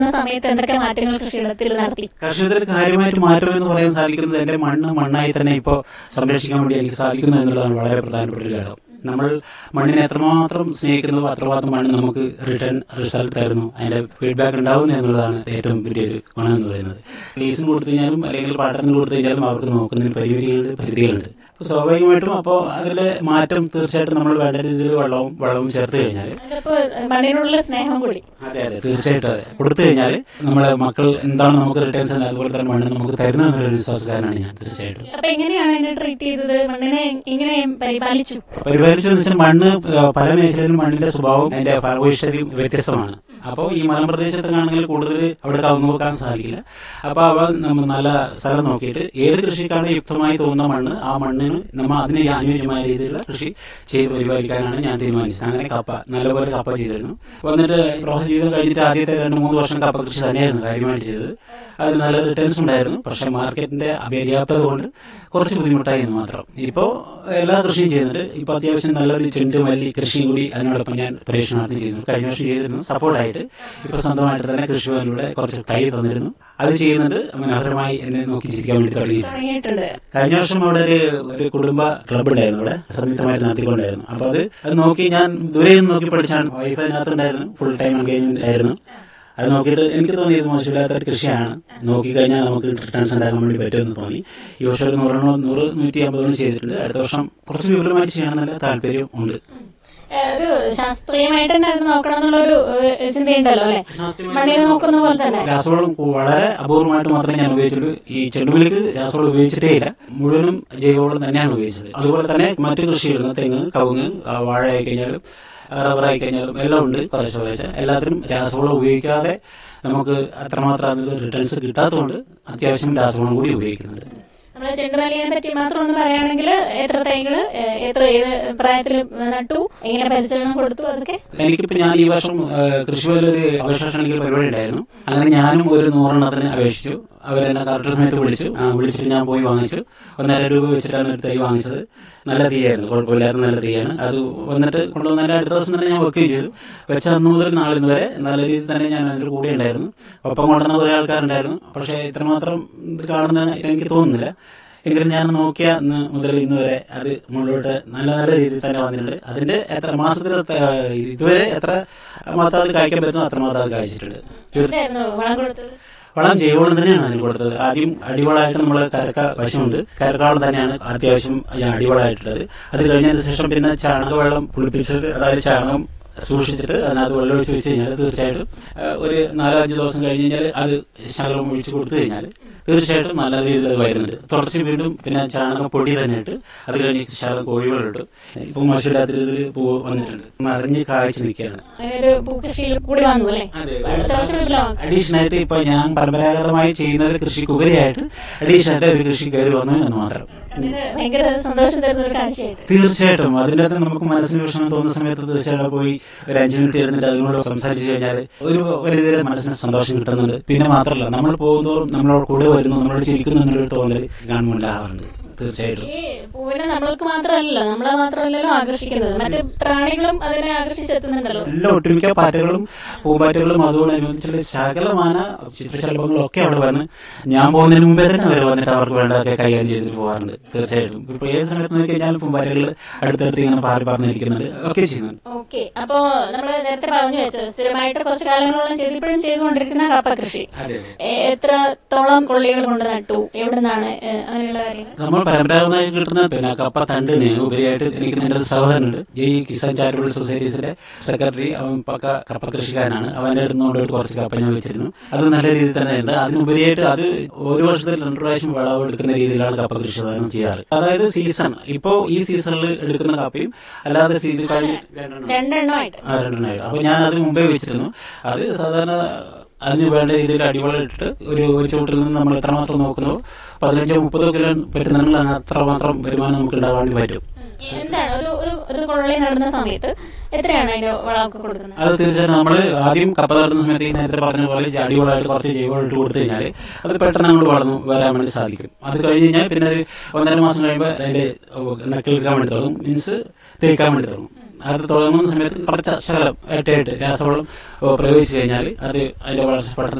സമയത്ത് എന്തൊക്കെ മാറ്റങ്ങൾ കൃഷിയിടത്തിൽ നടത്തി കർഷകർക്ക് കാര്യമായിട്ട് മാറ്റം എന്ന് പറയാൻ സാധിക്കുന്നത് എന്റെ മണ്ണ് മണ്ണായി തന്നെ ഇപ്പോൾ സംരക്ഷിക്കാൻ വേണ്ടി എനിക്ക് സാധിക്കുന്നു എന്നുള്ളതാണ് വളരെ പ്രധാനപ്പെട്ട ഒരു ഘടകം നമ്മൾ മണ്ണിനെ എത്രമാത്രം സ്നേഹിക്കുന്നതോ അത്രമാത്രം മണ്ണ് നമുക്ക് റിട്ടേൺ റിസൾട്ട് തരുന്നു അതിന്റെ ഫീഡ്ബാക്ക് ഉണ്ടാവുന്നു എന്നുള്ളതാണ് ഏറ്റവും വലിയൊരു ഗുണം എന്ന് പറയുന്നത് ലീസിന് കൊടുത്തു കഴിഞ്ഞാലും അല്ലെങ്കിൽ പാട്ടത്തിന് കൊടുത്തു കഴിഞ്ഞാലും അവർക്ക് നോക്കുന്നതിന് പരിമിതികളുണ്ട് പരിധികളുണ്ട് അപ്പോൾ സ്വാഭാവികമായിട്ടും അപ്പോൾ അതിലെ മാറ്റം തീർച്ചയായിട്ടും നമ്മൾ വേണ്ട രീതിയിൽ വെള്ളവും വെള്ളവും ചേർത്ത് കഴിഞ്ഞാൽ അതിപ്പോ മണ്ണിനുള്ള സ്നേഹം കൂടി അതെ അതെ തീർച്ചയായിട്ടും അതെ കൊടുത്തു കഴിഞ്ഞാൽ നമ്മുടെ മക്കൾ എന്താണ് നമുക്ക് റിട്ടേൺസ് അതുപോലെ തന്നെ മണ്ണ് നമുക്ക് തരുന്നത് എന്നൊരു വിശ്വാസക്കാരനാണ് ഞാൻ തീർച്ചയായിട്ടും അപ്പൊ എങ്ങനെയാണ് അതിനെ ട്രീറ്റ് ചെയ്തത് മണ്ണിനെ എങ്ങനെ പരിപാലിച്ചു പരിപാലിച്ചെന്ന് വെച്ചാൽ മണ്ണ് ആ, പല മേഖലയിലും മണ്ണിന്റെ സ്വഭാവം അതിന്റെ ഫലഭൂയിഷ്ഠതയും വ്യത്യസ്തമാണ് അപ്പോൾ ഈ മലമ്പ്രദേശത്തൊക്കെയാണെങ്കിൽ കൂടുതൽ അവിടെ കവുന്നു നോക്കാൻ സാധിക്കില്ല അപ്പോൾ അവ നമ്മൾ നല്ല സ്ഥലം നോക്കിയിട്ട് ഏത് കൃഷിക്കാണ് യുക്തമായി തോന്നുന്ന മണ്ണ് ആ മണ്ണിന് നമ്മൾ അതിന് അനുയോജ്യമായ രീതിയിലുള്ള കൃഷി ചെയ്ത് പരിപാലിക്കാനാണ് ഞാൻ തീരുമാനിച്ചത് അങ്ങനെ കപ്പ നല്ലപോലെ കപ്പ ചെയ്തിരുന്നു വന്നിട്ട് പ്രൊഫ ജീവിതം കഴിഞ്ഞിട്ട് ആദ്യത്തെ രണ്ട് മൂന്ന് വർഷം കപ്പ കൃഷി തന്നെയായിരുന്നു കാര്യമായിട്ട് ചെയ്തത് അതിൽ നല്ല റിട്ടേൺസ് ഉണ്ടായിരുന്നു പക്ഷെ മാർക്കറ്റിന്റെ അപര്യാപ്തത കൊണ്ട് കുറച്ച് ബുദ്ധിമുട്ടായിരുന്നു മാത്രം ഇപ്പോൾ എല്ലാ കൃഷിയും ചെയ്യുന്നുണ്ട് ഇപ്പോൾ അത്യാവശ്യം നല്ലൊരു ചെണ്ട് മല്ലി കൃഷിയും കൂടി അതിനോടൊപ്പം ഞാൻ പരീക്ഷണാർത്ഥം ചെയ്യുന്നു കഴിഞ്ഞ വർഷം ചെയ്തിരുന്നു സപ്പോർട്ടായിട്ട് ഇപ്പോൾ സ്വന്തമായിട്ട് തന്നെ കൃഷിഭവനിലൂടെ കുറച്ച് തൈ തന്നിരുന്നു അത് ചെയ്യുന്നത് മനോഹരമായി എന്നെ നോക്കി ചിരിക്കാൻ വേണ്ടി തുടങ്ങി തുടങ്ങിയിട്ടുണ്ട് കഴിഞ്ഞ വർഷം അവിടെ ഒരു ഒരു കുടുംബ ക്ലബ്ബ് ഉണ്ടായിരുന്നു അവിടെ സംയുക്തമായിട്ട് നടത്തിക്കൊണ്ടായിരുന്നു അപ്പൊ അത് അത് നോക്കി ഞാൻ ദൂരെ നിന്ന് നോക്കി പഠിച്ചാണ് വൈഫ് അതിനകത്തുണ്ടായിരുന്നു ഫുൾ ടൈം എൻഗേജ്മെന്റ് ആയിരുന്നു അത് നോക്കിയിട്ട് എനിക്ക് തോന്നി ഇത് മോശമില്ലാത്ത ഒരു കൃഷിയാണ് നോക്കിക്കഴിഞ്ഞാൽ നമുക്ക് റിട്ടേൺസ് ഉണ്ടാക്കാൻ വേണ്ടി പറ്റുമെന്ന് തോന്നി ഈ വർഷം ഒരു നൂറെണ്ണോ നൂറ് നൂറ്റി അമ്പതോളം ചെയ്തിട്ടുണ്ട് അടുത്ത വർഷം കുറച്ച് വിപുലമായിട്ട് ചെയ്യണമെന്നുള്ള താല്പര്യം ഉണ്ട് ഏഹ് ഒരു ശാസ്ത്രീയമായിട്ട് തന്നെ അത് നോക്കണം എന്നുള്ളൊരു ഏഹ് ചിന്തയുണ്ടല്ലോ അല്ലെ മണ്ണിനെ നോക്കുന്ന പോലെ തന്നെ രാസവളം കു- വളരെ അപൂർവമായിട്ട് മാത്രമേ ഞാൻ ഉപയോഗിച്ചുള്ളൂ ഈ ചെണ്ടുമല്ലിക്ക് രാസവളം ഉപയോഗിച്ചിട്ടേ ഇല്ല മുഴുവനും ജൈവവളം തന്നെയാണ് ഉപയോഗിച്ചത് അതുപോലെ തന്നെ മറ്റു കൃഷികൾ തെങ്ങ് കവുങ്ങ് ആ, വാഴ ആയി കഴിഞ്ഞാലും റബ്ബർ ആയി കഴിഞ്ഞാലും എല്ലാം ഉണ്ട് കുറേശ്ശെ കുറേശ്ശെ എല്ലാത്തിനും രാസവളം ഉപയോഗിക്കാതെ നമുക്ക് അത്രമാത്രം അതിൽ റിട്ടേൺസ് കിട്ടാത്തതുകൊണ്ട് അത്യാവശ്യം രാസവളം കൂടി ഉപയോഗിക്കുന്നുണ്ട് നമ്മള് ചെണ്ടുമല്ലിയെ പറ്റി മാത്രം ഒന്ന് പറയുകയാണെങ്കിൽ എത്ര തൈകള് ഏഹ് എത്ര ഏത് പ്രായത്തിൽ നട്ടു എങ്ങനെ പരിചരണം കൊടുത്തു അതൊക്കെ എനിക്കിപ്പോ ഞാൻ ഈ വർഷം കൃഷിഭവനിൽ ഒരു അപേക്ഷ ക്ഷണിക്കൽ പരിപാടി ഉണ്ടായിരുന്നു അങ്ങനെ ഞാനും ഒരു നൂറെണ്ണത്തിന് അപേക്ഷിച്ചു അവരെന്നെ കറക്റ്റ് സമയത്ത് വിളിച്ചു ആ, വിളിച്ചിട്ട് ഞാൻ പോയി വാങ്ങിച്ചു ഒന്നര രൂപ വെച്ചിട്ടാണ് ഒരു തൈ വാങ്ങിച്ചത് നല്ല തീയായിരുന്നു കുഴപ്പമില്ലാത്ത നല്ല തീയാണ് അത് വന്നിട്ട് കൊണ്ടുവന്നതിന്റെ അടുത്ത ദിവസം തന്നെ ഞാൻ വെക്കുകയും ചെയ്തു വെച്ച അന്ന് മുതൽ നാളിന്ന് വരെ നല്ല രീതിയിൽ തന്നെ ഞാൻ അതിന്റെ കൂടെ ഉണ്ടായിരുന്നു ഒപ്പം കൊണ്ടുവന്ന കുറേ ആൾക്കാരുണ്ടായിരുന്നു പക്ഷേ ഇത്രമാത്രം ഇത് കാണുന്ന എനിക്ക് തോന്നുന്നില്ല എങ്കിലും ഞാൻ നോക്കിയ അന്ന് മുതൽ ഇന്ന് വരെ അത് മുന്നോട്ട് നല്ല നല്ല രീതിയിൽ തന്നെ വന്നിട്ടുണ്ട് അതിന്റെ എത്ര മാസത്തിൽ ത- ഇതുവരെ എത്ര മാത്രം അത് കായ്ക്കാൻ പറ്റുന്നു അത്ര മാത്രം അത് കായ്ച്ചിട്ടുണ്ട് തീർച്ചയായും എന്തായിരുന്നു വളം കൊടുത്തത് വളം ജൈവവളം തന്നെയാണ് അതിന് കൊടുത്തത് ആദ്യം അടിവളമായിട്ട് നമ്മൾ കരക്ക വശമുണ്ട് കരക്കാവളം തന്നെയാണ് അത്യാവശ്യം ഞാൻ അടിവളമായിട്ടുള്ളത് അത് കഴിഞ്ഞതിന് ശേഷം പിന്നെ ചാണകവെള്ളം പുളിപ്പിച്ചത് അതായത് ചാണകം സൂക്ഷിച്ചിട്ട് അതിനകത്ത് വെള്ളം ഒഴിച്ച് വെച്ച് കഴിഞ്ഞാൽ തീർച്ചയായിട്ടും ആ, ഒരു നാലോ അഞ്ച് ദിവസം കഴിഞ്ഞ് കഴിഞ്ഞാൽ അത് ശകലം ഒഴിച്ച് കൊടുത്തു കഴിഞ്ഞാൽ തീർച്ചയായിട്ടും നല്ല രീതിയിൽ അത് വരുന്നുണ്ട് തുടർച്ച വീണ്ടും പിന്നെ ചാണകം പൊടി തന്നെ ഇട്ട് അത് കഴിഞ്ഞ് ശകലം കോഴികളിട്ട് ഇപ്പം മോശമില്ലാത്ത രീതിയിൽ പൂ വന്നിട്ടുണ്ട് നിറഞ്ഞ് കാഴ്ച നിൽക്കുകയാണ് അങ്ങനെ ഒരു പൂക്കൃഷിയിൽ കൂടി വന്നു അല്ലേ അതെ. അടുത്ത വർഷം വീട്ടിലോ അഡീഷണൽ ആയിട്ട് ഇപ്പൊ ഞാൻ പരമ്പരാഗതമായി ചെയ്യുന്നത് കൃഷിക്ക് ഉപരിയായിട്ട് അഡീഷണൽ ആയിട്ട് ഒരു കൃഷി കയറി വന്നു എന്ന് മാത്രം അങ്ങനെ ഭയങ്കര സന്തോഷം തരുന്ന ഒരു കാഴ്ചയായിട്ട് തീർച്ചയായിട്ടും അതിൻ്റെ അകത്ത് നമുക്ക് മനസ്സിന് വിഷമം തോന്നുന്ന സമയത്ത് തീർച്ചയായിട്ടും അവിടെ പോയി ഒരു അഞ്ചു മിനിറ്റ് ഇരുന്നിട്ട് അതിനോട് സംസാരിച്ചു കഴിഞ്ഞാൽ ഒരു പരിധിവരെ മനസ്സിന് സന്തോഷം കിട്ടുന്നുണ്ട് പിന്നെ മാത്രമല്ല നമ്മൾ പോകുന്നതോറും നമ്മളോട് കൂടെ വരുന്നു നമ്മളോട് ചിരിക്കുന്നു എന്നുള്ളൊരു തോന്നൽ കാണുമ്പോൾ ഉണ്ടാവാറുണ്ട് തീർച്ചയായിട്ടും ഈ പൂവിനെ നമ്മൾക്ക് മാത്രമല്ലല്ലോ നമ്മളെ മാത്രമല്ലല്ലോ ആകർഷിക്കുന്നത് മറ്റ് പ്രാണികളും അതിനെ ആകർഷിച്ചെത്തുന്നുണ്ടല്ലോ എല്ലാ ഒട്ടുമിക്ക പാറ്റകളും പൂമ്പാറ്റകളും അതോടനുബന്ധിച്ചുള്ള ശകലമാന ചിത്രശലഭങ്ങളും ഒക്കെ അവിടെ വന്ന് ഞാൻ പോകുന്നതിന് മുമ്പേ തന്നെ അവർ വന്നിട്ട് അവർക്ക് വേണ്ടതൊക്കെ കൈകാര്യം ചെയ്തിട്ട് പോകാറുണ്ട് തീർച്ചയായിട്ടും ഇപ്പൊ ഏത് സമയത്ത് നോക്കി കഴിഞ്ഞാലും പൂമ്പാറ്റകൾ അടുത്തടുത്ത് ഇങ്ങനെ പാറി പറഞ്ഞിരിക്കുന്നുണ്ട് ഒക്കെ ചെയ്യുന്നുണ്ട് ഓക്കെ അപ്പോ നമ്മൾ നേരത്തെ പറഞ്ഞു വെച്ചത് സ്ഥിരമായിട്ട് കുറച്ച് കാലങ്ങളോളം ചെയ്ത് ഇപ്പോഴും ചെയ്തുകൊണ്ടിരിക്കുന്ന കപ്പ കൃഷി അതെ ഏ, എത്രത്തോളം കൊള്ളികൾ കൊണ്ട് നട്ടു എവിടെ നിന്നാണ് അങ്ങനെയുള്ള കാര്യങ്ങൾ നമ്മൾ പരമ്പരാഗതമായി കിട്ടുന്ന പിന്നെ കപ്പ തണ്ടിന് ഉപരിയായിട്ട് എനിക്ക് എൻ്റെ ഒരു സഹോദരനുണ്ട് ജയ് കിസാൻ ചാരിറ്റബിൾ സൊസൈറ്റീസിന്റെ സെക്രട്ടറി അവൻ പക്ക കപ്പ കൃഷിക്കാരനാണ് അവന്റെ അടുത്ത് കൊണ്ടുപോയിട്ട് കുറച്ച് കപ്പ ഞാൻ വെച്ചിരുന്നു അത് നല്ല രീതിയിൽ തന്നെ ഉണ്ട് അതിനുപരിയായിട്ട് അത് ഒരു വർഷത്തിൽ രണ്ടു പ്രാവശ്യം വിളവ് എടുക്കുന്ന രീതിയിലാണ് കപ്പ കൃഷി സാധാരണ ചെയ്യാറ് അതായത് സീസൺ ഇപ്പോ ഈ സീസണിൽ എടുക്കുന്ന കപ്പയും അല്ലാതെ സീസൺ കഴിഞ്ഞ് രണ്ടെണ്ണം രണ്ടെണ്ണമായിട്ട് ആ, രണ്ടെണ്ണമായിട്ട് അപ്പൊ ഞാൻ അതിന് മുമ്പേ വെച്ചിരുന്നു അത് സാധാരണ അതിന് വേണ്ട രീതിയിൽ അടിവളം ഇട്ടിട്ട് ഒരു ഒരു ചുവട്ടിൽ നിന്ന് നമ്മൾ എത്രമാത്രം നോക്കുന്നോ പതിനഞ്ചോ മുപ്പതോ കിലോ പറ്റുന്നുണ്ടെങ്കിൽ അതിന് അത്രമാത്രം വരുമാനം നമുക്ക് ഉണ്ടാവാൻ വേണ്ടി പറ്റും എന്താണ് ഒരു ഒരു ഒരു കൊള്ളി നടുന്ന സമയത്ത് എത്രയാണ് അതിന്റെ വളമൊക്കെ കൊടുക്കുന്നത് അത് തീർച്ചയായിട്ടും നമ്മൾ ആദ്യം കപ്പ നടുന്ന സമയത്ത് ഈ നേരത്തെ പറഞ്ഞ പോലെ അടിവളമായിട്ട് കുറച്ച് ജൈവം ഇട്ട് കൊടുത്തു കഴിഞ്ഞാൽ അത് പെട്ടെന്ന് നമ്മൾ വളർന്നു വരാൻ വേണ്ടി സാധിക്കും അത് കഴിഞ്ഞ് കഴിഞ്ഞാൽ പിന്നെ ഒരു ഒന്നര മാസം കഴിയുമ്പോൾ അതിന്റെ നക്കിളിക്കാൻ വേണ്ടി തുടങ്ങും മീൻസ് തേക്കാൻ വേണ്ടി തുടങ്ങും അത് തുടങ്ങുന്ന സമയത്ത് കുറച്ച് ശകലം ഏട്ടായിട്ട് രാസവളം ഓ, പ്രയോഗിച്ചു കഴിഞ്ഞാൽ അത് അതിന്റെ വളർച്ച പെട്ടെന്ന്